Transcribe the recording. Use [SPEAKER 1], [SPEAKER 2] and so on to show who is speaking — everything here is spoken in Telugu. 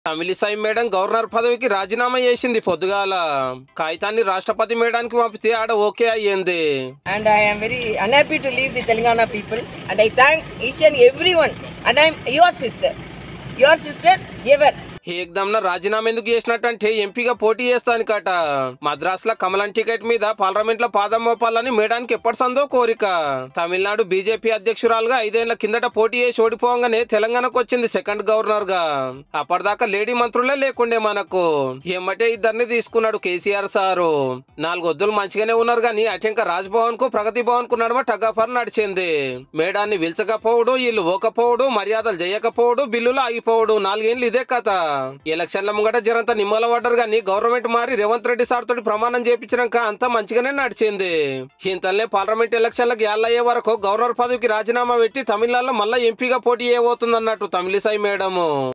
[SPEAKER 1] తమిళిసాయి మేడం గవర్నర్ పదవికి రాజీనామా చేసింది పొద్దుగాల కాగితాన్ని రాష్ట్రపతి మేడానికి పంపితే ఆడ ఓకే అయ్యింది
[SPEAKER 2] and I am very unhappy to leave the Telangana people. And I thank each and everyone. And I am your sister. Your sister ever.
[SPEAKER 1] ఏకదమ్న రాజీనామా ఎందుకు చేసినట్టంటే ఎంపీగా పోటీ చేస్తానికట మద్రాసులో కమలం టికెట్ మీద పార్లమెంట్ లో పాదం మోపాలని మేడానికి ఎప్పటి సందో కోరిక తమిళనాడు బీజేపీ అధ్యక్షురాలుగా ఐదేళ్ల కిందట పోటీ చేసి ఓడిపోగానే తెలంగాణకు వచ్చింది సెకండ్ గవర్నర్ గా అప్పటిదాకా లేడీ మంత్రులే లేకుండే మనకు ఎమ్మటే ఇద్దరిని తీసుకున్నాడు కేసీఆర్ సారు నాలుగు వద్దులు మంచిగానే ఉన్నారు కానీ అటెంక రాజ్భవన్ కు ప్రగతి భవన్ కు నడుమ టగాఫర్ నడిచింది మేడాన్ని విల్చకపోవడు వీళ్ళు ఓకపోవడు మర్యాదలు చేయకపోవడు బిల్లులు ఆగిపోవడు నాలుగేళ్ళు ఇదే కథ ఎలక్షన్ల ముంగట జరంత నిమ్మల పడ్డారు కానీ గవర్నమెంట్ మారి రేవంత్ రెడ్డి సార్ తోటి ప్రమాణం చేపించినాక అంతా మంచిగానే నడిచింది ఇంతలనే పార్లమెంట్ ఎలక్షన్లకు ఏళ్ళయ్యే వరకు గవర్నర్ పదవికి రాజీనామా పెట్టి తమిళనాడులో మళ్ళా ఎంపీగా పోటీ చేయబోతుంది అన్నట్టు తమిళిసాయి మేడము